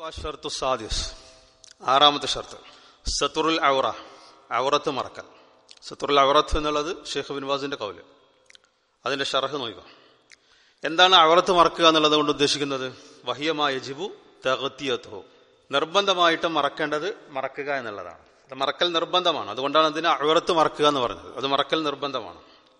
ഷർത്തു സാദിസ് ആറാമത്തെ ഷർത്ത് സത്തുറുൽ ഔറ ഔറത്ത് മറക്കൽ സത്തുറുൽ ഔറത്ത് എന്നുള്ളത് ഷെയ്ഖ് ബിൻവാസിന്റെ കൗല് അതിന്റെ ഷറഹ് നോക്കുക എന്താണ് ഔറത്ത് മറക്കുക എന്നുള്ളത് കൊണ്ട് ഉദ്ദേശിക്കുന്നത് വഹിയമായ ജിബു തകത്തിയത്തോ നിർബന്ധമായിട്ട് മറക്കേണ്ടത് മറക്കുക എന്നുള്ളതാണ് അത് മറക്കൽ നിർബന്ധമാണ് അതുകൊണ്ടാണ് അതിന് ഔറത്ത് മറക്കുക എന്ന് പറഞ്ഞത് അത് മറക്കൽ നിർബന്ധമാണ്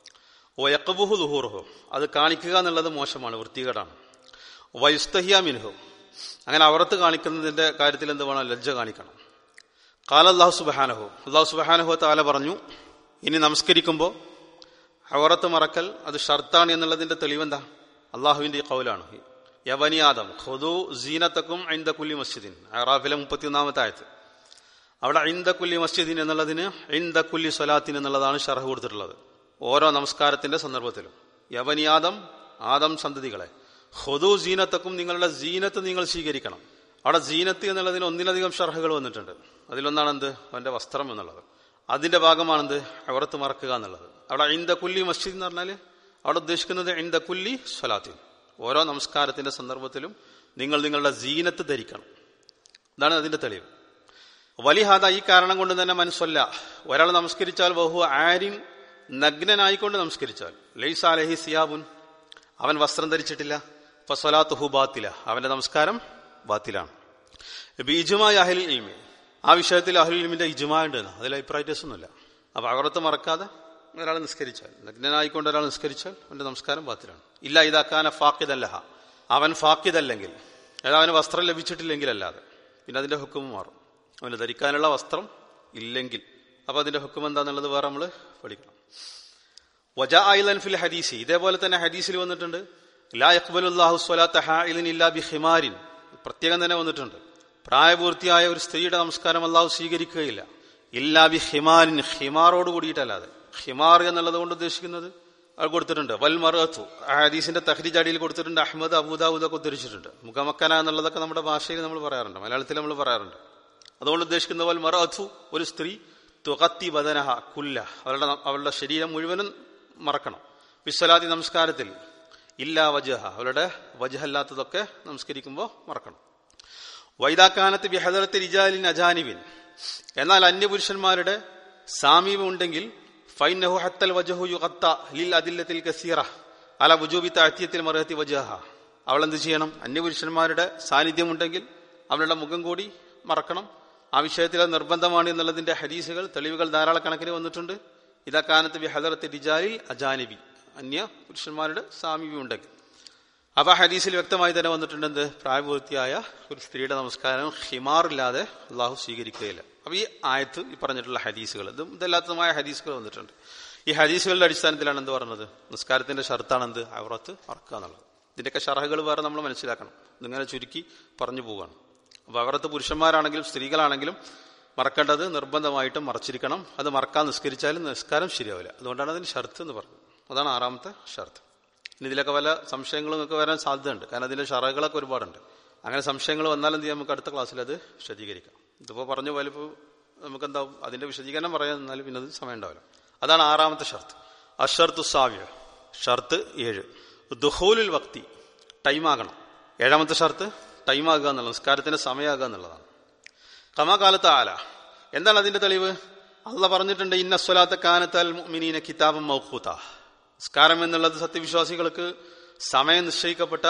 ഓ യക്കബുഹു ദുഹൂറുഹു അത് കാണിക്കുക എന്നുള്ളത് മോശമാണ് വൃത്തികേടാണ് വയുസ്തഹിയ മിൻഹു അങ്ങനെ അവറത്ത് കാണിക്കുന്നതിന്റെ കാര്യത്തിൽ എന്ത് വേണം ലജ്ജ കാണിക്കണം കാല അള്ളാഹു സുബഹാനഹു അള്ളാഹു സുബഹാനഹു താല പറഞ്ഞു ഇനി നമസ്കരിക്കുമ്പോൾ അവറത്ത് മറക്കൽ അത് ഷർത്താണ് എന്നുള്ളതിന്റെ തെളിവെന്താ അള്ളാഹുവിന്റെ ഈ കൗലാണ് യവനിയാദം ഖുദു സീനത്തക്കും ഐന്ദ കുല്ലി മസ്ജിദിൻ അറാഫിലെ മുപ്പത്തിയൊന്നാമത്തെ ആയത്ത് അവിടെ ഐന്ദ കുല്ലി മസ്ജിദിൻ എന്നുള്ളതിന് ഐന്ദ കുല്ലി സ്വലാത്തിൻ എന്നുള്ളതാണ് ഷർഹ് കൊടുത്തിട്ടുള്ളത് ഓരോ നമസ്കാരത്തിന്റെ സന്ദർഭത്തിലും യവനിയാദം ആദം സന്തതികളെ ഹുദു സീനത്തക്കും നിങ്ങളുടെ സീനത്ത് നിങ്ങൾ സ്വീകരിക്കണം അവിടെ സീനത്ത് എന്നുള്ളതിന് ഒന്നിലധികം ഷർഹകൾ വന്നിട്ടുണ്ട് അതിലൊന്നാണ് എന്ത് അവന്റെ വസ്ത്രം എന്നുള്ളത് അതിന്റെ ഭാഗമാണെന്ത് അവർത്ത് മറക്കുക എന്നുള്ളത് അവിടെ ഐന്ദ കുല്ലി മസ്ജിദ് എന്ന് പറഞ്ഞാൽ അവിടെ ഉദ്ദേശിക്കുന്നത് ഐന്ദ കുല്ലി സ്വലാത്തിൻ ഓരോ നമസ്കാരത്തിന്റെ സന്ദർഭത്തിലും നിങ്ങൾ നിങ്ങളുടെ സീനത്ത് ധരിക്കണം ഇതാണ് അതിന്റെ തെളിവ് വലിഹാദ ഈ കാരണം കൊണ്ട് തന്നെ മനസ്സല്ല ഒരാൾ നമസ്കരിച്ചാൽ ബഹു ആരിൻ നഗ്നനായിക്കൊണ്ട് നമസ്കരിച്ചാൽ ലൈസ അലഹി സിയാബുൻ അവൻ വസ്ത്രം ധരിച്ചിട്ടില്ല ഫസ്വലാത്തുഹു ബാത്തില അവന്റെ നമസ്കാരം ബാത്തിലാണ് ഇജുമായ അഹൽ ഇൽമി ആ വിഷയത്തിൽ അഹുൽ ഇൽമിന്റെ ഇജുമാ ഉണ്ട് അതിൽ അഭിപ്രായറ്റസ് ഒന്നുമില്ല അപ്പൊ അകറത്ത് മറക്കാതെ ഒരാൾ നിസ്കരിച്ചാൽ നഗ്നനായിക്കൊണ്ട് ഒരാൾ നിസ്കരിച്ചാൽ അവന്റെ നമസ്കാരം ബാത്തിലാണ് ഇല്ല ഇതാക്കാന ഫാക്കിദല്ലഹ അവൻ ഫാക്കിദല്ലെങ്കിൽ അതായത് അവന് വസ്ത്രം ലഭിച്ചിട്ടില്ലെങ്കിൽ അല്ലാതെ പിന്നെ അതിന്റെ ഹുക്കും മാറും അവന് ധരിക്കാനുള്ള വസ്ത്രം ഇല്ലെങ്കിൽ അപ്പൊ അതിന്റെ ഹുക്കും എന്താന്നുള്ളത് വേറെ നമ്മൾ പഠിക്കണം വജ ഐലൻ ഫിൽ ഹദീസി ഇതേപോലെ തന്നെ ഹദീസിൽ വന്നിട്ടുണ്ട് ലാ യഖ്ബലുല്ലാഹു സ്വലാത്ത ഹാഇലിൻ ഇല്ലാ ബി ഹിമാരിൻ പ്രത്യേകം തന്നെ വന്നിട്ടുണ്ട് പ്രായപൂർത്തിയായ ഒരു സ്ത്രീയുടെ നമസ്കാരം അള്ളാഹു സ്വീകരിക്കുകയില്ല ഇല്ലാ ബി ഹിമാരിൻ ഹിമാറോട് കൂടിയിട്ടല്ലാതെ ഹിമാർ എന്നുള്ളത് കൊണ്ട് ഉദ്ദേശിക്കുന്നത് അത് കൊടുത്തിട്ടുണ്ട് വൽ മറത്തു ഹദീസിന്റെ തഹ്രീജ് അടിയിൽ കൊടുത്തിട്ടുണ്ട് അഹമ്മദ് അബൂദാബുദൊക്കെ ഉദ്ധരിച്ചിട്ടുണ്ട് മുഖമക്കന എന്നുള്ളതൊക്കെ നമ്മുടെ ഭാഷയിൽ നമ്മൾ പറയാറുണ്ട് മലയാളത്തിൽ നമ്മൾ പറയാറുണ്ട് അതുകൊണ്ട് ഉദ്ദേശിക്കുന്ന വൽ മറത്തു ഒരു സ്ത്രീ തുകത്തി ബദനഹ കുല്ല അവരുടെ അവളുടെ ശരീരം മുഴുവനും മറക്കണം വിശ്വലാദി നമസ്കാരത്തിൽ ഇല്ലാ വജഹ അവരുടെ വജഹല്ലാത്തതൊക്കെ നമസ്കരിക്കുമ്പോൾ മറക്കണം വൈദാക്കാനത്ത് ബിഹദറത്ത് റിജാലിൻ അജാനിബിൻ എന്നാൽ അന്യപുരുഷന്മാരുടെ സാമീപം ഉണ്ടെങ്കിൽ ഫൈനഹു ഹത്തൽ വജഹു യുഖത്ത ലിൽ അതില്ലത്തിൽ കസീറ അല വുജൂബി താഴ്ത്തിയത്തിൽ മറഹത്തി വജഹ അവൾ എന്ത് ചെയ്യണം അന്യപുരുഷന്മാരുടെ സാന്നിധ്യം ഉണ്ടെങ്കിൽ അവളുടെ മുഖം കൂടി മറക്കണം ആ വിഷയത്തിൽ അത് നിർബന്ധമാണ് എന്നുള്ളതിന്റെ ഹദീസുകൾ തെളിവുകൾ ധാരാളക്കണക്കിന് വന്നിട്ടുണ്ട് ഇതാക്കാനത്ത് ബിഹദറത്ത് റിജാലിൽ അജാനിബി അന്യ പുരുഷന്മാരുടെ സാമീപ്യം ഉണ്ടെങ്കിൽ അപ്പൊ ആ ഹദീസിൽ വ്യക്തമായി തന്നെ വന്നിട്ടുണ്ട് എന്ത് പ്രായപൂർത്തിയായ ഒരു സ്ത്രീയുടെ നമസ്കാരം ഹിമാറില്ലാതെ അള്ളാഹു സ്വീകരിക്കുകയില്ല അപ്പൊ ഈ ആയത്ത് ഈ പറഞ്ഞിട്ടുള്ള ഹദീസുകൾ ഇതും ഇതല്ലാത്തതുമായ ഹദീസുകൾ വന്നിട്ടുണ്ട് ഈ ഹദീസുകളുടെ അടിസ്ഥാനത്തിലാണ് എന്ത് പറഞ്ഞത് നിസ്കാരത്തിന്റെ ഷർത്താണ് എന്ത് അവറത്ത് മറക്കുക എന്നുള്ളത് ഇതിന്റെയൊക്കെ ഷറഹകൾ വേറെ നമ്മൾ മനസ്സിലാക്കണം ഇതിങ്ങനെ ചുരുക്കി പറഞ്ഞു പോവുകയാണ് അപ്പൊ അവരത്ത് പുരുഷന്മാരാണെങ്കിലും സ്ത്രീകളാണെങ്കിലും മറക്കേണ്ടത് നിർബന്ധമായിട്ടും മറച്ചിരിക്കണം അത് മറക്കാൻ നിസ്കരിച്ചാലും നിസ്കാരം ശരിയാവില്ല അതുകൊണ്ടാണ് അതിന് ഷർത്ത് എന്ന് പറഞ്ഞത് അതാണ് ആറാമത്തെ ഷർത്ത് ഇനി ഇതിലൊക്കെ വല്ല സംശയങ്ങളും ഒക്കെ വരാൻ സാധ്യതയുണ്ട് കാരണം അതിന്റെ ഷറകളൊക്കെ ഒരുപാടുണ്ട് അങ്ങനെ സംശയങ്ങൾ വന്നാൽ എന്ത് ചെയ്യാം നമുക്ക് അടുത്ത ക്ലാസ്സിൽ അത് വിശദീകരിക്കാം ഇതിപ്പോ പറഞ്ഞു വലിപ്പോൾ നമുക്ക് എന്താവും അതിന്റെ വിശദീകരണം പറയാൻ നിന്നാലും പിന്നെ അത് സമയം ഉണ്ടാവില്ല അതാണ് ആറാമത്തെ ഷർത്ത് അഷർത്തു സാവ്യ ഷർത്ത് ഏഴ് ദുഹൂലുൽ വക്തി ടൈമാകണം ഏഴാമത്തെ ഷർത്ത് ടൈമാകുക എന്നുള്ളത് നിസ്കാരത്തിന്റെ സമയമാകുക എന്നുള്ളതാണ് കമാകാലത്ത് ആല എന്താണ് അതിന്റെ തെളിവ് അള്ള പറഞ്ഞിട്ടുണ്ട് ഇന്ന സ്വലാത്ത കാനത്താൽ മിനീന കിതാബം മൗഖൂത്ത നിസ്കാരം എന്നുള്ളത് സത്യവിശ്വാസികൾക്ക് സമയം നിശ്ചയിക്കപ്പെട്ട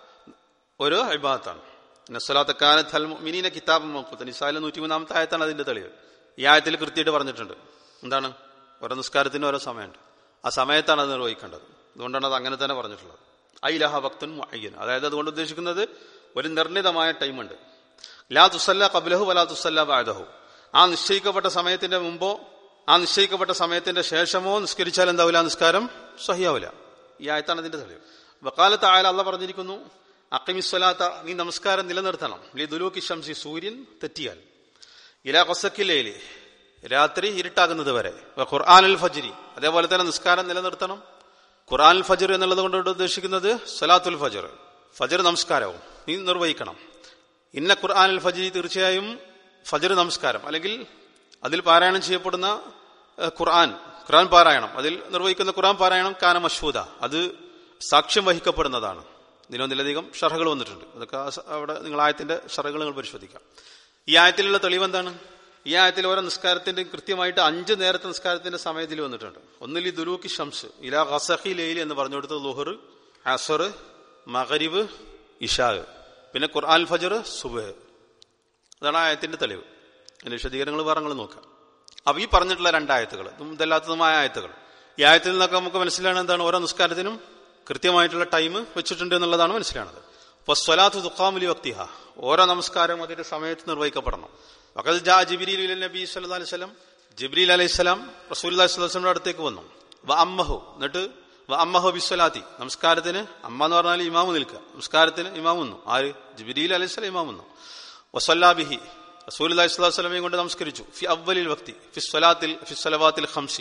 ഒരു അഭിഭാഗത്താണ് ഇന്ന സ്വലാത്ത കാനത്താൽ മിനീന കിതാബം മൗഖൂത്ത നിസാലിലെ നൂറ്റിമൂന്നാമത്തെ ആയത്താണ് അതിന്റെ തെളിവ് ഈ ആയത്തിൽ കൃത്യമായിട്ട് പറഞ്ഞിട്ടുണ്ട് എന്താണ് ഓരോ നിസ്കാരത്തിന് ഓരോ സമയമുണ്ട് ആ സമയത്താണ് അത് നിർവഹിക്കേണ്ടത് അതുകൊണ്ടാണ് അത് അങ്ങനെ തന്നെ പറഞ്ഞിട്ടുള്ളത് ഐലഹ ഭക്തൻ മുഅയ്യൻ അതായത് അതുകൊണ്ട് ഉദ്ദേശിക്കുന്നത് ഒരു നിർണിതമായ ടൈമുണ്ട് ലാ തുസല്ല കബലഹു വലാ തുസല്ല ബാദഹു ആ നിശ്ചയിക്കപ്പെട്ട സമയത്തിന്റെ മുമ്പോ ആ നിശ്ചയിക്കപ്പെട്ട സമയത്തിന്റെ ശേഷമോ നിസ്കരിച്ചാൽ എന്താവില്ല നിസ്കാരം സഹിയാവില്ല ഈ ആയത്താണ് അതിന്റെ തെളിവ് വക്കാലത്ത് ആയാൽ അല്ല പറഞ്ഞിരിക്കുന്നു അക്കിമിസ്വലാത്ത നീ നമസ്കാരം നിലനിർത്തണം ലി ദുലൂക്കി ശംസി സൂര്യൻ തെറ്റിയാൽ ഇലാ കൊസക്കില്ലേലി രാത്രി ഇരുട്ടാകുന്നത് വരെ ഖുർആാനുൽ ഫജ്രി അതേപോലെ തന്നെ നിസ്കാരം നിലനിർത്തണം ഖുർആാനുൽ ഫജർ എന്നുള്ളത് കൊണ്ട് ഉദ്ദേശിക്കുന്നത് സലാത്തുൽ ഫജർ ഫജർ നമസ്കാരവും നീ നിർവഹിക്കണം ഇന്ന ഖുർആാനുൽ ഫജി തീർച്ചയായും ഫജർ നമസ്കാരം അല്ലെങ്കിൽ അതിൽ പാരായണം ചെയ്യപ്പെടുന്ന ഖുർആൻ ഖുർആൻ പാരായണം അതിൽ നിർവഹിക്കുന്ന ഖുർആൻ പാരായണം കാന മഷൂദ അത് സാക്ഷ്യം വഹിക്കപ്പെടുന്നതാണ് ഇതിനൊന്നിലധികം ഷർഹകൾ വന്നിട്ടുണ്ട് അതൊക്കെ ആ സ- അവിടെ നിങ്ങൾ ആയത്തിന്റെ ഷർഹകൾ നിങ്ങൾ പരിശോധിക്കാം ഈ ആയത്തിലുള്ള തെളിവ് എന്താണ് ഈ ആയത്തിൽ ഓരോ നിസ്കാരത്തിന്റെ കൃത്യമായിട്ട് അഞ്ച് നേരത്തെ നിസ്കാരത്തിന്റെ സമയത്തിൽ വന്നിട്ടുണ്ട് ഒന്നിൽ ഈ ദുലൂക്കി ഷംസ് ഇലാ ഖസഹി ലെയിൽ എന്ന് പറഞ്ഞു കൊടുത്തത് ലുഹർ അസർ മഗരിബ് ഇഷാ പിന്നെ ഖുർആൻ ഫജർ സുബഹ് അതാണ് ആ ആയത്തിന്റെ തെളിവ് അതിന്റെ വിശദീകരണങ്ങൾ വേറെ നിങ്ങൾ നോക്കാം അപ്പൊ ഈ പറഞ്ഞിട്ടുള്ള രണ്ടായത്തുകൾ ഇതും ഇതല്ലാത്തതുമായ ആയത്തുകൾ ഈ ആയത്തിൽ നിന്നൊക്കെ നമുക്ക് മനസ്സിലാണ് എന്താണ് ഓരോ നിസ്കാരത്തിനും കൃത്യമായിട്ടുള്ള ടൈം വെച്ചിട്ടുണ്ട് എന്നുള്ളതാണ് മനസ്സിലാണത് അപ്പൊ സ്വലാത്ത് തുക്കാമുലി വക്തിഹ ഓരോ നമസ്കാരവും അതിന്റെ സമയത്ത് നിർവഹിക്കപ്പെടണം വക്കൽ ജാ ജിബിരിൽ നബി സല്ലല്ലാഹു അലൈഹി വസല്ലം ജിബ്രീൽ അലൈഹി സ്വലാം റസൂൽ അലൈഹിസ്ലാമിന്റെ അടുത്തേക്ക് വന്നു വ അമ്മഹു എന്നിട്ട് വ അമ്മഹു ബിസ്വലാത്തി നമസ്കാരത്തിന് അമ്മ എന്ന് പറഞ്ഞാൽ ഇമാമ് നിൽക്കുക നമസ്കാരത്തിന് ഇമാം വന്നു ആര് ജിബ്രീൽ അലൈഹി സ്വലാം ഇമാം വന്നു വസല്ലാബിഹി റസൂൽ അലൈഹി സ്വലാഹു വസ്ലമയും കൊണ്ട് നമസ്കരിച്ചു ഫി അവലിൽ വക്തി ഫി സ്വലാത്തിൽ ഫി സ്വലവാത്തിൽ ഹംസി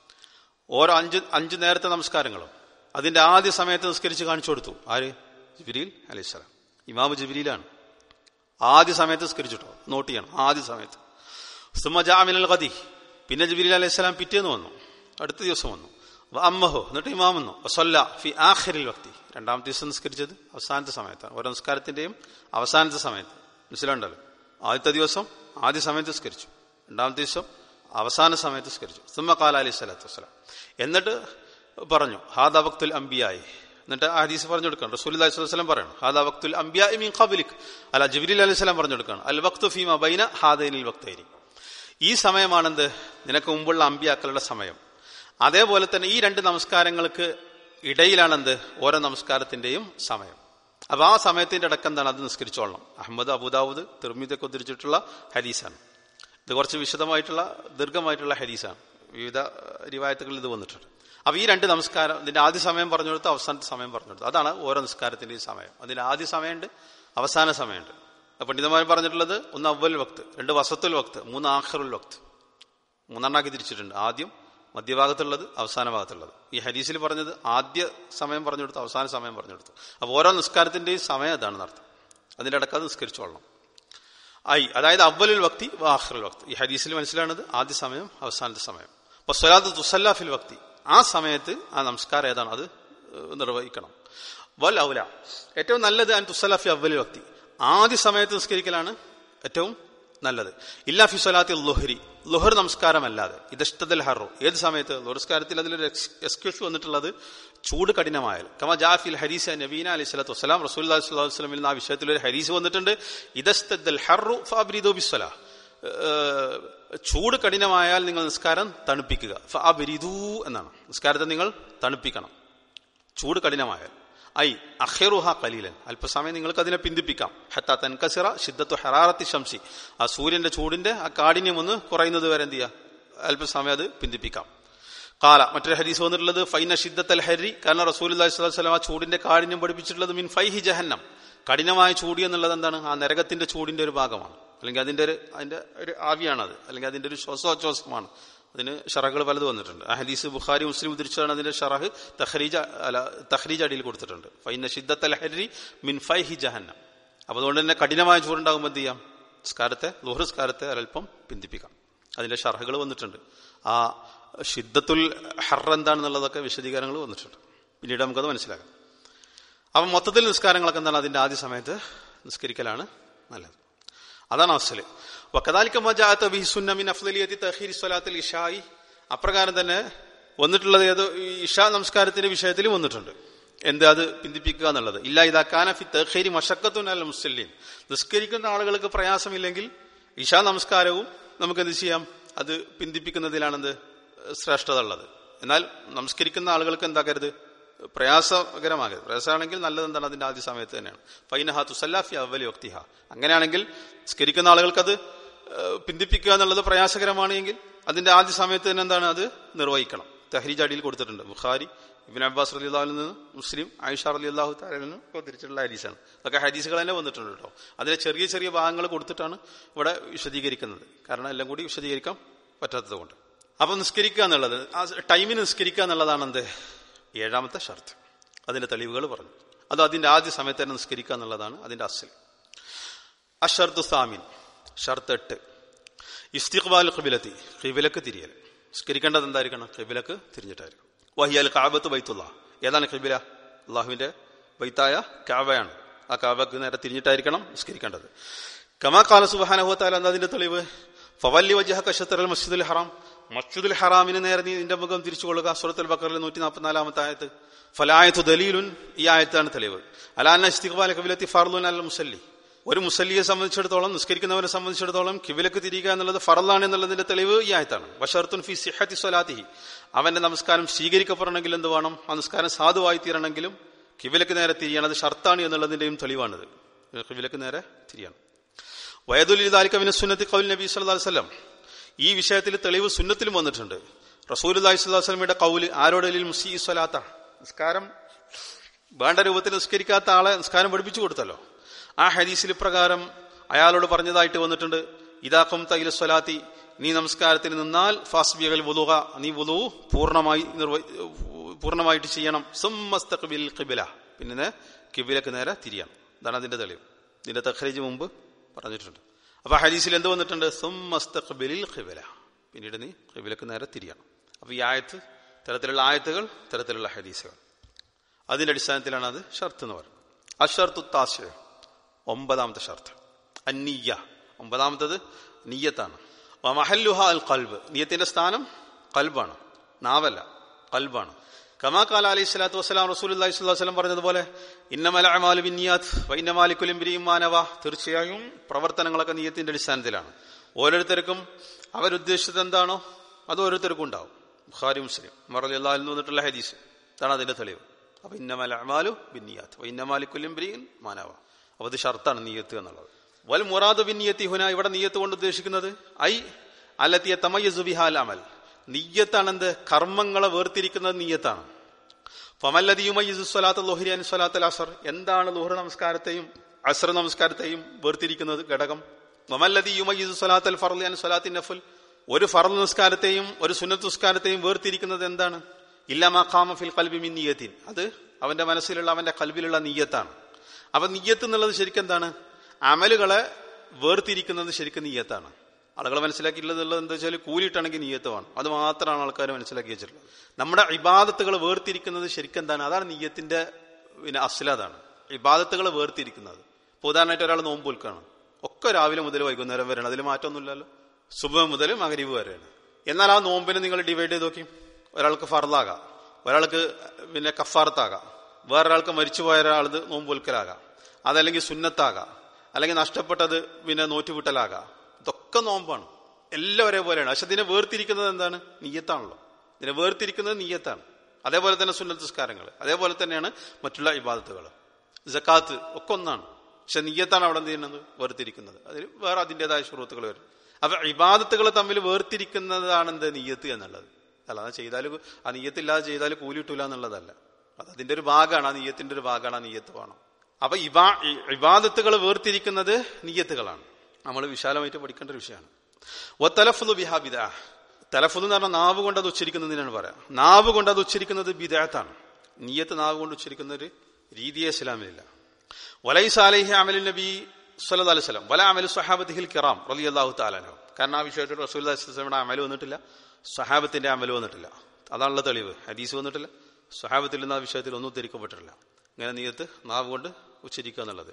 ഓരോ അഞ്ച് അഞ്ച് നേരത്തെ നമസ്കാരങ്ങളും അതിന്റെ ആദ്യ സമയത്ത് നിസ്കരിച്ച് കാണിച്ചു കൊടുത്തു ആര് ജിബിരിൽ അലൈഹിസ്സലാം ഇമാമ് ജിബിരിയിലാണ് ആദ്യ സമയത്ത് നിസ്കരിച്ചിട്ടോ നോട്ട് ചെയ്യണം ആദ്യ സമയത്ത് സുമ ജാമിനൽ ഖദി പിന്നെ ജിബിരിൽ അലൈഹിസ്സലാം പിറ്റേന്ന് വന്നു അടുത്ത ദിവസം വന്നു വ അമ്മഹോ എന്നിട്ട് ഇമാം വന്നു വസല്ല ഫി ആഖിരിൽ വക്തി രണ്ടാമത്തെ ദിവസം നിസ്കരിച്ചത് അവസാനത്തെ സമയത്താണ് ഓരോ നിസ്കാരത്തിന്റെയും അവസാനത്തെ സമയത്ത് മനസ്സിലുണ്ടല്ലോ ആദ്യത്തെ ദിവസം ആദ്യ സമയത്ത് നിസ്കരിച്ചു രണ്ടാമത്തെ ദിവസം അവസാന സമയത്ത് സ്കരിച്ചു സുമ്മ കാല അലൈഹി സ്വലാത്തു വസ്സലാം എന്നിട്ട് പറഞ്ഞു ഹാദ വക്തുൽ അംബിയായി എന്നിട്ട് ആ ഹദീസ് പറഞ്ഞു കൊടുക്കണം റസൂൽ അലൈഹി സ്വലം പറയണം ഹാദ വക്തുൽ അംബിയായി മീൻ ഖബലിക് അല്ല ജിബ്രീൽ അലൈഹി സ്വലാം പറഞ്ഞു കൊടുക്കണം അൽ വക്തു ഫീമ ബൈന ഹാദൈനിൽ വക്തൈനി ഈ സമയമാണെന്ത് നിനക്ക് മുമ്പുള്ള അമ്പിയാക്കളുടെ സമയം അതേപോലെ തന്നെ ഈ രണ്ട് നമസ്കാരങ്ങൾക്ക് ഇടയിലാണെന്ത് ഓരോ നമസ്കാരത്തിന്റെയും സമയം അപ്പൊ ആ സമയത്തിന്റെ അടക്കം എന്താണ് അത് നിസ്കരിച്ചോളണം അഹമ്മദ് അബുദാവൂദ് തിർമിതൊക്കെ ഉദ്ധരിച്ചിട്ടുള്ള ഹദീസാണ് ഇത് കുറച്ച് വിശദമായിട്ടുള്ള ദീർഘമായിട്ടുള്ള ഹദീസാണ് വിവിധ റിവായത്തുകളിൽ ഇത് വന്നിട്ടുണ്ട് അപ്പൊ ഈ രണ്ട് നമസ്കാരം ഇതിന്റെ ആദ്യ സമയം പറഞ്ഞു കൊടുത്തു അവസാനത്തെ സമയം പറഞ്ഞു കൊടുത്തു അതാണ് ഓരോ നിസ്കാരത്തിന്റെയും സമയം അതിന്റെ ആദ്യ സമയമുണ്ട് അവസാന സമയമുണ്ട് അപ്പൊ പണ്ഡിതന്മാർ പറഞ്ഞിട്ടുള്ളത് ഒന്ന് അവൽ വക്ത് രണ്ട് വസത്തുൽ വക്ത് മൂന്ന് ആഖറുൽ വക്ത് മൂന്നെണ്ണാക്കി തിരിച്ചിട്ടുണ്ട് ആദ്യം മധ്യഭാഗത്തുള്ളത് അവസാന ഭാഗത്തുള്ളത് ഈ ഹരീസിൽ പറഞ്ഞത് ആദ്യ സമയം പറഞ്ഞു കൊടുത്തു അവസാന സമയം പറഞ്ഞു കൊടുത്തു അപ്പൊ ഓരോ നിസ്കാരത്തിന്റെയും സമയം അതാണ് അർത്ഥം അതിന്റെ അടക്കം അത് നിസ്കരിച്ചോളണം ഐ അതായത് അവലുൽ വക്തി വാഹറുൽ വക്തി ഈ ഹദീസിൽ മനസ്സിലാണത് ആദ്യ സമയം അവസാനത്തെ സമയം അപ്പൊ സ്വലാത്ത് തുസല്ലാഫിൽ വക്തി ആ സമയത്ത് ആ നമസ്കാരം ഏതാണ് അത് ഏഹ്, നിർവഹിക്കണം വൽ ഔല ഏറ്റവും നല്ലത് അൻ തുസല്ലാഫി അവലുൽ വക്തി ആദ്യ സമയത്ത് നിസ്കരിക്കലാണ് ഏറ്റവും നല്ലത് ഇല്ലാ ഫി സ്വലാത്തി ലുഹരി ലുഹർ നമസ്കാരമല്ലാതെ ഇതഷ്ടദൽ ഹറു ഏത് സമയത്ത് ലുഹർസ്കാരത്തിൽ അതിലൊരു എക്സ്ക്യൂസ് വന്നിട്ടുള്ളത് ചൂട് കഠിനമായാൽ കമ ജാഫിൽ ഹരീസ നബീന അലൈഹി സ്വലാത്തു വസ്സലാം റസൂൽ വസ്ലമിൽ നിന്ന് ആ വിഷയത്തിൽ ഒരു ഹരീസ് വന്നിട്ടുണ്ട് ഇതസ്തൽ ഹറു ഫാബ്രിദോ ബിസ്വല ചൂട് കഠിനമായാൽ നിങ്ങൾ നിസ്കാരം തണുപ്പിക്കുക ഫാബിരിദു എന്നാണ് നിസ്കാരത്തെ നിങ്ങൾ തണുപ്പിക്കണം ചൂട് കഠിനമായാൽ ഐ അഖിറുഹ കലീലൻ അല്പസമയം നിങ്ങൾക്ക് അതിനെ പിന്തിപ്പിക്കാം ഹത്ത തൻകസിറ ഷിദ്ദത്തു ഹറാറത്തി ശംസി ആ സൂര്യന്റെ ചൂടിന്റെ ആ കാഠിന്യം ഒന്ന് കുറയുന്നത് വരെ എന്ത് ചെയ്യുക അല്പസമയം അത് പിന്തിപ്പിക്കാം കാല മറ്റൊരു ഹദീസ് വന്നിട്ടുള്ളത് ഫൈന ഷിദ്ദത്തൽ ഹരി കാരണം റസൂൽ അലൈഹി ആ ചൂടിന്റെ കാഠിന്യം പഠിപ്പിച്ചിട്ടുള്ളത് മിൻ ഫൈഹി ജഹന്നം കഠിനമായ ചൂടി എന്നുള്ളത് എന്താണ് ആ നരകത്തിന്റെ ചൂടിന്റെ ഒരു ഭാഗമാണ് അല്ലെങ്കിൽ അതിന്റെ ഒരു അതിന്റെ ഒരു ആവിയാണത് അല്ലെങ്കിൽ അതിന്റെ ഒരു ശ്വാസോച്ഛ്വാസമാണ് അതിന് ഷറകൾ പലത് വന്നിട്ടുണ്ട് ആ ഹദീസ് ബുഖാരി മുസ്ലിം ഉദ്ധരിച്ചാണ് അതിന്റെ ഷറഹ് തഹ്രീജ അല്ല തഹ്രീജ് അടിയിൽ കൊടുത്തിട്ടുണ്ട് ഫൈന ഷിദ്ദത്തൽ ഹരി മിൻ ഫൈഹി ജഹന്നം അപ്പൊ അതുകൊണ്ട് തന്നെ കഠിനമായ ചൂടുണ്ടാകുമ്പോൾ എന്ത് ചെയ്യാം സ്കാരത്തെ ലുഹ്സ്കാരത്തെ ഒരല്പം പിന്തിപ്പിക്കാം അതിന്റെ ഷർഹകൾ വന്നിട്ടുണ്ട് ആ ഷിദ്ദത്തുൽ ഹർ എന്താണെന്നുള്ളതൊക്കെ വിശദീകരണങ്ങൾ വന്നിട്ടുണ്ട് പിന്നീട് നമുക്കത് മനസ്സിലാക്കാം അപ്പം മൊത്തത്തിൽ നിസ്കാരങ്ങളൊക്കെ എന്താണ് അതിന്റെ ആദ്യ സമയത്ത് നിസ്കരിക്കലാണ് നല്ലത് അതാണ് അഫ്സല് വക്കദാലിക്ക മജാഅത്ത് ബിഹി സുന്ന മിൻ അഫ്ദലിയത്തി തഖീരി സ്വലാത്തിൽ ഇഷായി അപ്രകാരം തന്നെ വന്നിട്ടുള്ളത് ഏതോ ഈ ഇഷാ നമസ്കാരത്തിന്റെ വിഷയത്തിലും വന്നിട്ടുണ്ട് എന്ത് അത് പിന്തിപ്പിക്കുക എന്നുള്ളത് ഇല്ല ഇതാ കാനഫി തഖീരി മഷക്കത്തുൻ അൽ മുസ്ലിം നിസ്കരിക്കുന്ന ആളുകൾക്ക് പ്രയാസമില്ലെങ്കിൽ ഇഷാ നമസ്കാരവും നമുക്ക് എന്ത് ചെയ്യാം അത് പിന്തിപ്പിക്കുന്നതിലാണെന്ത് ശ്രേഷ്ഠത ഉള്ളത് എന്നാൽ നമസ്കരിക്കുന്ന ആളുകൾക്ക് എന്താക്കരുത് പ്രയാസകരമാകരുത് പ്രയാസമാണെങ്കിൽ നല്ലത് എന്താണ് അതിന്റെ ആദ്യ സമയത്ത് തന്നെയാണ് ഫൈനഹ തുസല്ലാഫി അവലി വക്തിഹ അങ്ങനെയാണെങ്കിൽ സ്കരിക്കുന്ന ആളുകൾക്കത് ഏഹ്, പിന്തിപ്പിക്കുക എന്നുള്ളത് പ്രയാസകരമാണ് എങ്കിൽ അതിന്റെ ആദ്യ സമയത്ത് തന്നെ എന്താണ് അത് നിർവഹിക്കണം തഹ്രീജ് അടിയിൽ കൊടുത്തിട്ടുണ്ട് ബുഖാരി ഇബിൻ അബ്ബാസ് റലി അള്ളാഹിൽ നിന്ന് മുസ്ലിം ആയിഷ റലി അള്ളാഹു താലിൽ നിന്ന് ഉദ്ധരിച്ചിട്ടുള്ള ഹദീസാണ് അതൊക്കെ ഹദീസുകൾ തന്നെ വന്നിട്ടുണ്ട് കേട്ടോ അതിലെ ചെറിയ ചെറിയ ഭാഗങ്ങൾ കൊടുത്തിട്ടാണ് ഇവിടെ വിശദീകരിക്കുന്നത് കാരണം എല്ലാം കൂടി വിശദീകരിക്കാൻ പറ്റാത്തത് കൊണ്ട് അപ്പൊ നിസ്കരിക്കുക എന്നുള്ളത് ആ ടൈമിന് നിസ്കരിക്കുക എന്നുള്ളതാണ് എന്ത് ഏഴാമത്തെ ഷർത്ത് അതിന്റെ തെളിവുകൾ പറഞ്ഞു അത് അതിന്റെ ആദ്യ സമയത്ത് തന്നെ നിസ്കരിക്കുക എന്നുള്ളതാണ് അതിന്റെ അസൽ അഷർത്ത് സാമിൻ ഷർത്ത് എട്ട് ഇസ്തിഖ്ബാൽ ഖിബിലത്തി ഖിബിലക്ക് തിരിയൽ നിസ്കരിക്കേണ്ടത് എന്തായിരിക്കണം ഖിബിലക്ക് തിരിഞ്ഞിട്ടായിരിക്കും വഹിയൽ കാബത്ത് ബൈത്തുള്ള ഏതാണ് ഖിബില അള്ളാഹുവിന്റെ ബൈത്തായ കാബയാണ് ആ കാബക്ക് നേരെ തിരിഞ്ഞിട്ടായിരിക്കണം നിസ്കരിക്കേണ്ടത് കമാ കാല സുബാനഹുത്താല എന്താ അതിന്റെ തെളിവ് ഫവല്ലി വജഹ കഷത്തറൽ മസ്ജിദുൽ ഹറാം മസ്ജിദുൽ ഹറാമിന് നേരെ നീ നിന്റെ മുഖം തിരിച്ചു കൊള്ളുക സുറത്തുൽ ബക്കറിൽ നൂറ്റി നാൽപ്പത്തിനാലാമത്തെ ആയത്ത് ഫലായത്തു ദലീലുൻ ഈ ആയത്താണ് തെളിവ് അലാന്ന ഇസ്തിഖ്ബാല കബിലത്തി ഫാർലുൻ അൽ മുസല്ലി ഒരു മുസല്ലിയെ സംബന്ധിച്ചിടത്തോളം നിസ്കരിക്കുന്നവരെ സംബന്ധിച്ചിടത്തോളം കിബിലക്ക് തിരിയുക എന്നുള്ളത് ഫറലാണ് എന്നുള്ളതിന്റെ തെളിവ് ഈ ആയത്താണ് ബഷർത്തുൻ ഫി സിഹത്തി സ്വലാത്തിഹി അവന്റെ നമസ്കാരം സ്വീകരിക്കപ്പെടണമെങ്കിൽ എന്ത് വേണം ആ നമസ്കാരം സാധുവായി തീരണമെങ്കിലും കിബിലക്ക് നേരെ തിരിയണം അത് ഷർത്താണ് എന്നുള്ളതിന്റെയും തെളിവാണിത് കിബിലക്ക് നേരെ തിരിയണം വയതുലിദാലിക്കവിന് സുന്നത്തി കൗൽ നബി സല്ലല്ലാഹു അലൈഹി വസല്ലം ഈ വിഷയത്തിൽ തെളിവ് സുന്നത്തിലും വന്നിട്ടുണ്ട് റസൂൽ അലൈഹി സ്വലാഹു വസ്ലമിയുടെ കൗല് ആരോടലിൽ മുസി സ്വലാത്ത നിസ്കാരം വേണ്ട രൂപത്തിൽ നിസ്കരിക്കാത്ത ആളെ നിസ്കാരം പഠിപ്പിച്ചു കൊടുത്തല്ലോ ആ ഹദീസിൽ പ്രകാരം അയാളോട് പറഞ്ഞതായിട്ട് വന്നിട്ടുണ്ട് ഇതാക്കും തൈല സ്വലാത്തി നീ നമസ്കാരത്തിന് നിന്നാൽ ഫാസ്ബിയകൾ വുലുക നീ വുലു പൂർണ്ണമായി നിർവ പൂർണ്ണമായിട്ട് ചെയ്യണം സുമ്മസ്തഖ്ബിൽ ഖിബില പിന്നെ കിബിലക്ക് നേരെ തിരിയണം ഇതാണ് അതിന്റെ തെളിവ് ഇതിന്റെ തഖ്രീജ് മുമ്പ് പറഞ്ഞിട്ടുണ്ട് അപ്പൊ ഹദീസിൽ എന്ത് വന്നിട്ടുണ്ട് സുമ്മസ്തഖ്ബിലിൽ ഖിബില പിന്നീട് നീ ഖിബിലക്ക് നേരെ തിരിയണം അപ്പൊ ഈ ആയത്ത് തരത്തിലുള്ള ആയത്തുകൾ തരത്തിലുള്ള ഹദീസുകൾ അതിന്റെ അടിസ്ഥാനത്തിലാണ് അത് ഷർത്ത് എന്ന് പറയുന്നത് അഷർത്തു താശ് ഒമ്പതാമത്തെ ഷർത്ത് അന്നീയ ഒമ്പതാമത്തത് നീയത്താണ് മഹല്ലുഹ അൽ കൽബ് നീയത്തിന്റെ സ്ഥാനം കൽബാണ് നാവല്ല കൽബാണ് കമാ കാല അലൈഹി സ്വലാത്തു വസ്സലാം റസൂൽ അലൈഹി സ്വലം പറഞ്ഞതുപോലെ ഇന്നമല അമാലു ബിന്നിയാത്ത് വൈന്നമാലിക്കുലിം ബിരിയുമാനവ തീർച്ചയായും പ്രവർത്തനങ്ങളൊക്കെ നീയത്തിന്റെ അടിസ്ഥാനത്തിലാണ് ഓരോരുത്തർക്കും അവരുദ്ദേശിച്ചത് എന്താണോ അത് ഓരോരുത്തർക്കും ഉണ്ടാവും ബുഖാരി മുസ്ലിം മറലി അള്ളാഹിൽ നിന്ന് വന്നിട്ടുള്ള ഹദീസ് ഇതാണ് അതിന്റെ തെളിവ് അപ്പൊ ഇന്നമല അമാലു ബിന്നിയാത്ത് വൈന്നമാലിക്കുലിം ബിരിയും മാനവ അപ്പൊ അത് ഷർത്താണ് നീയത്ത് എന്നുള്ളത് വൽ മുറാദ് ബിന്നിയത്തി ഹുന ഇവിടെ നീയത്ത് കൊണ്ട് ഉദ്ദേശിക്കുന്നത് ഐ അല്ലത്തിയ തമയ്യസു ബിഹാൽ അമൽ നീയത്താണ് എന്ത് കർമ്മങ്ങളെ വേർതിരിക്കുന്നത് നീയത്താണ് ഫമല്ലതിയുമയ്യസ്വലാത്ത ലോഹിരിയാൻ സ്വലാത്തൽ അസർ എന്താണ് ലോഹർ നമസ്കാരത്തെയും അസർ നമസ്കാരത്തെയും വേർതിരിക്കുന്നത് ഘടകം ഫമല്ലതിയുമയ്യസു സ്വലാത്തൽ ഫർലിയാൻ സ്വലാത്തിൻ നഫുൽ ഒരു ഫറൽ നിസ്കാരത്തെയും ഒരു സുന്നത്ത് നിസ്കാരത്തെയും വേർതിരിക്കുന്നത് എന്താണ് ഇല്ലാമാ ഖാമ ഫിൽ കൽബി മിൻ നീയത്തിൻ അത് അവന്റെ മനസ്സിലുള്ള അവന്റെ കൽബിലുള്ള നീയത്താണ് അപ്പൊ നീയത്ത് എന്നുള്ളത് ശരിക്കും എന്താണ് അമലുകളെ വേർതിരിക്കുന്നത് ശരിക്കും നീയത്താണ് ആളുകൾ മനസ്സിലാക്കിയിട്ടുള്ളത് എന്താ വെച്ചാൽ കൂലിയിട്ടാണെങ്കിൽ നീയത്വമാണ് അത് മാത്രമാണ് ആൾക്കാർ മനസ്സിലാക്കി വെച്ചിട്ടുള്ളത് നമ്മുടെ ഇബാദത്തുകൾ വേർതിരിക്കുന്നത് ശരിക്കും എന്താണ് അതാണ് നീയത്തിന്റെ പിന്നെ അസ്ലാതാണ് ഇബാദത്തുകൾ വേർതിരിക്കുന്നത് ഇപ്പൊ ഉദാഹരണമായിട്ട് ഒരാൾ നോമ്പ് വിൽക്കുകയാണ് ഒക്കെ രാവിലെ മുതൽ വൈകുന്നേരം വരെയാണ് അതിൽ മാറ്റമൊന്നുമില്ലല്ലോ സുബ മുതൽ മകരീവ് വരെയാണ് എന്നാൽ ആ നോമ്പിനെ നിങ്ങൾ ഡിവൈഡ് ചെയ്ത് നോക്കി ഒരാൾക്ക് ഫർലാകാം ഒരാൾക്ക് പിന്നെ കഫാർത്താകാം വേറൊരാൾക്ക് മരിച്ചുപോയ ഒരാളത് നോമ്പ് വിൽക്കലാകാം അതല്ലെങ്കിൽ സുന്നത്താകാം അല്ലെങ്കിൽ നഷ്ടപ്പെട്ടത് പിന്നെ നോറ്റുവിട്ടലാകാം ഇതൊക്കെ നോമ്പാണ് എല്ലാം ഒരേപോലെയാണ് പക്ഷെ ഇതിനെ വേർതിരിക്കുന്നത് എന്താണ് നീയത്താണല്ലോ ഇതിനെ വേർതിരിക്കുന്നത് നീയത്താണ് അതേപോലെ തന്നെ സുന്നത്ത് നിസ്കാരങ്ങൾ അതേപോലെ തന്നെയാണ് മറ്റുള്ള ഇബാദത്തുകൾ ജക്കാത്ത് ഒക്കെ ഒന്നാണ് പക്ഷെ നീയത്താണ് അവിടെ എന്ത് ചെയ്യുന്നത് വേർതിരിക്കുന്നത് അതിൽ വേറെ അതിൻ്റെതായ സുഹൃത്തുക്കൾ വരും അപ്പൊ ഇബാദത്തുകൾ തമ്മിൽ വേർതിരിക്കുന്നതാണ് എന്ത് നീയത്ത് എന്നുള്ളത് അല്ല അത് ചെയ്താൽ ആ നീയത്തില്ലാതെ ചെയ്താൽ കൂലി കിട്ടൂല എന്നുള്ളതല്ല അത് അതിന്റെ ഒരു ഭാഗമാണ് ആ നീയത്തിന്റെ ഒരു ഭാഗമാണ് ആ നീയത്ത് വേണം അപ്പൊ ഇബാ ഇബാദത്തുകൾ വേർതിരിക്കുന്നത് നീയത്തുകളാണ് നമ്മൾ വിശാലമായിട്ട് പഠിക്കേണ്ട ഒരു വിഷയമാണ് ഒ തലഫുദ് ബിഹാബിദ തലഫുദ് എന്ന് പറഞ്ഞാൽ നാവ് കൊണ്ട് അത് ഉച്ചരിക്കുന്നതിനാണ് പറയാം നാവ് കൊണ്ട് അത് ഉച്ചരിക്കുന്നത് ബിദാത്താണ് നീയത്ത് നാവ് കൊണ്ട് ഉച്ചരിക്കുന്ന ഒരു രീതിയെ ഇസ്ലാമിലില്ല വലൈസ് അലൈഹി അമലു നബി സല്ലല്ലാഹു അലൈഹി വസല്ലം വല അമലു സ്വഹാബത്തിഹിൽ കിറാം റളിയല്ലാഹു തആലാനഹു കാരണം ആ വിഷയത്തിൽ റസൂലുള്ളാഹി സ്വല്ലല്ലാഹു അലൈഹി വസല്ലം അമൽ വന്നിട്ടില്ല സ്വഹാബത്തിന്റെ അമൽ വന്നിട്ടില്ല അതാണുള്ള തെളിവ് ഹദീസ് വന്നിട്ടില്ല സ്വഹാബത്തിൽ നിന്ന് ആ വിഷയത്തിൽ ഒന്നും ഉദ്ധരിക്കപ്പെട്ടിട്ടില്ല ഇങ്ങനെ നീയത്ത് നാവ് കൊണ്ട് ഉച്ചരിക്കുക എന്നുള്ളത്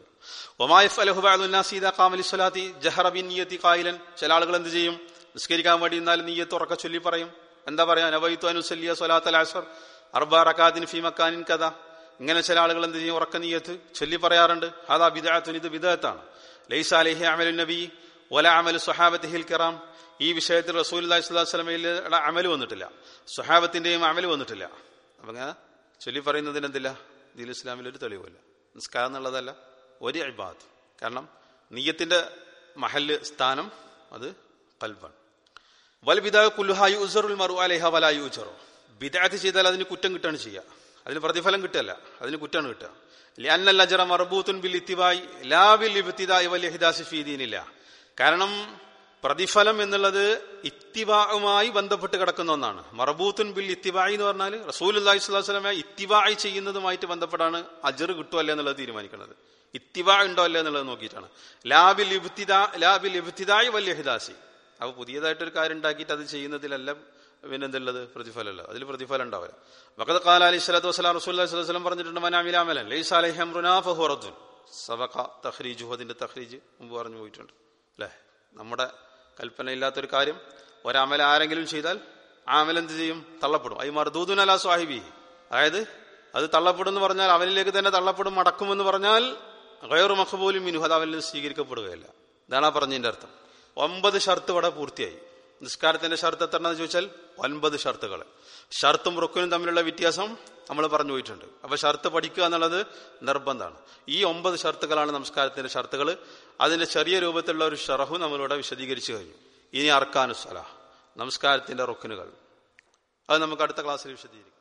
ചില ആളുകൾ എന്ത് ചെയ്യും നിസ്കരിക്കാൻ വേണ്ടി എന്നാലും നീയത്ത് ഉറക്ക ചൊല്ലി പറയും എന്താ പറയാ നവൈത്തു അനുസല്ലിയ സൊലാത്തൽ അസർ അർബ റക്കാദിൻ ഫി മക്കാനിൻ കഥ ഇങ്ങനെ ചില ആളുകൾ എന്ത് ചെയ്യും ഉറക്ക നീയത്ത് ചൊല്ലി പറയാറുണ്ട് അതാ ബിദാത്തുൻ ഇത് ബിദാത്താണ് ലൈസ അലഹി അമലു നബി ഒല അമൽ സുഹാബത്തിഹിൽ കിറാം ഈ വിഷയത്തിൽ റസൂൽ അലൈഹി സ്വലാസ്ലമയുടെ അമൽ വന്നിട്ടില്ല സുഹാബത്തിന്റെയും അമൽ വന്നിട്ടില്ല അപ്പൊ അങ്ങനെ ചൊല്ലി പറയുന്നതിന് എന്തില്ല ദീൽ ഇസ്ലാമിൽ ഒരു തെളിവില്ല നിസ്കാരം എന്നുള്ളതല്ല ഒരു ഇബാദ് കാരണം നീയത്തിന്റെ മഹല് സ്ഥാനം അത് കൽബാണ് വൽ ബിദാ കുല്ലുഹായു ഉസറുൽ മറു അലൈഹ വലായു ഉജറോ ബിദാത്ത് ചെയ്താൽ അതിന് കുറ്റം കിട്ടാണ് ചെയ്യുക അതിന് പ്രതിഫലം കിട്ടല്ല അതിന് കുറ്റാണ് കിട്ടുക ലിഅന്നൽ അജറ മർബൂത്തുൻ ബിൽ ഇത്തിബായി ലാ ബിൽ ഇബ്തിദാഇ വൽ ഇഹ്ദാസി ഫീ ദീനില്ല കാരണം പ്രതിഫലം എന്നുള്ളത് ഇത്തിബാവുമായി ബന്ധപ്പെട്ട് കിടക്കുന്ന ഒന്നാണ് മറബൂത്തുൻ ബിൽ ഇത്തിബായി എന്ന് പറഞ്ഞാൽ റസൂൽ അള്ളാഹി സ്വലാസ്ലമ ഇത്തിബായി ചെയ്യുന്നതുമായിട്ട് ബന്ധപ്പെട്ടാണ് അജർ കിട്ടുമോ അല്ലേ എന്നുള്ളത് തീരുമാനിക്കുന്നത് ഇത്തിബാ ഉണ്ടോ അല്ലേ എന്നുള്ളത് നോക്കിയിട്ടാണ് ലാബിൽ ഇബ്തിദാ ലാബിൽ ഇബ്തിദായി വലിയ ഹിദാസി അപ്പൊ പുതിയതായിട്ടൊരു കാര്യം ഉണ്ടാക്കിയിട്ട് അത് ചെയ്യുന്നതിലല്ല പിന്നെ എന്തുള്ളത് പ്രതിഫലമല്ല അതിൽ പ്രതിഫലം ഉണ്ടാവില്ല വക്കത് കാല അലി സ്വലാത്തു വസ്സലാം റസൂല്ലി സ്വലം പറഞ്ഞിട്ടുണ്ട് മനാമിലാമലൻ ലൈസ് അലഹംറുനാ ഫഹുറത്തുൻ സബക തഹ്രീജു അതിന്റെ തഹ്രീജ് മുമ്പ് പറഞ്ഞു പോയിട്ടുണ്ട് അല്ലേ നമ്മുടെ കൽപ്പനയില്ലാത്തൊരു കാര്യം ഒരമല ആരെങ്കിലും ചെയ്താൽ ആ അമൽ എന്ത് ചെയ്യും തള്ളപ്പെടും ഐ മർദൂദുൻ അല സ്വാഹിബി അതായത് അത് തള്ളപ്പെടും എന്ന് പറഞ്ഞാൽ അവനിലേക്ക് തന്നെ തള്ളപ്പെടും മടക്കുമെന്ന് പറഞ്ഞാൽ ഗയറു മഖബൂലും മിനു അത് അവനിൽ സ്വീകരിക്കപ്പെടുകയില്ല ഇതാണ് ആ പറഞ്ഞതിന്റെ അർത്ഥം ഒമ്പത് ഷർത്ത് ഇവിടെ പൂർത്തിയായി നിസ്കാരത്തിന്റെ ഷർത്ത് എത്രണെന്ന് ചോദിച്ചാൽ ഒൻപത് ഷർത്തുകൾ ഷർത്തും റുക്കിനും തമ്മിലുള്ള വ്യത്യാസം നമ്മൾ പറഞ്ഞു പോയിട്ടുണ്ട് അപ്പൊ ഷർത്ത് പഠിക്കുക എന്നുള്ളത് നിർബന്ധമാണ് ഈ ഒമ്പത് ഷർത്തുകളാണ് നമസ്കാരത്തിന്റെ ഷർത്തുകൾ അതിന്റെ ചെറിയ രൂപത്തിലുള്ള ഒരു ഷറഹു നമ്മളിവിടെ വിശദീകരിച്ചു കഴിഞ്ഞു ഇനി അർക്കാനുസല നമസ്കാരത്തിന്റെ റുക്കിനുകൾ അത് നമുക്ക് അടുത്ത ക്ലാസ്സിൽ വിശദീകരിക്കാം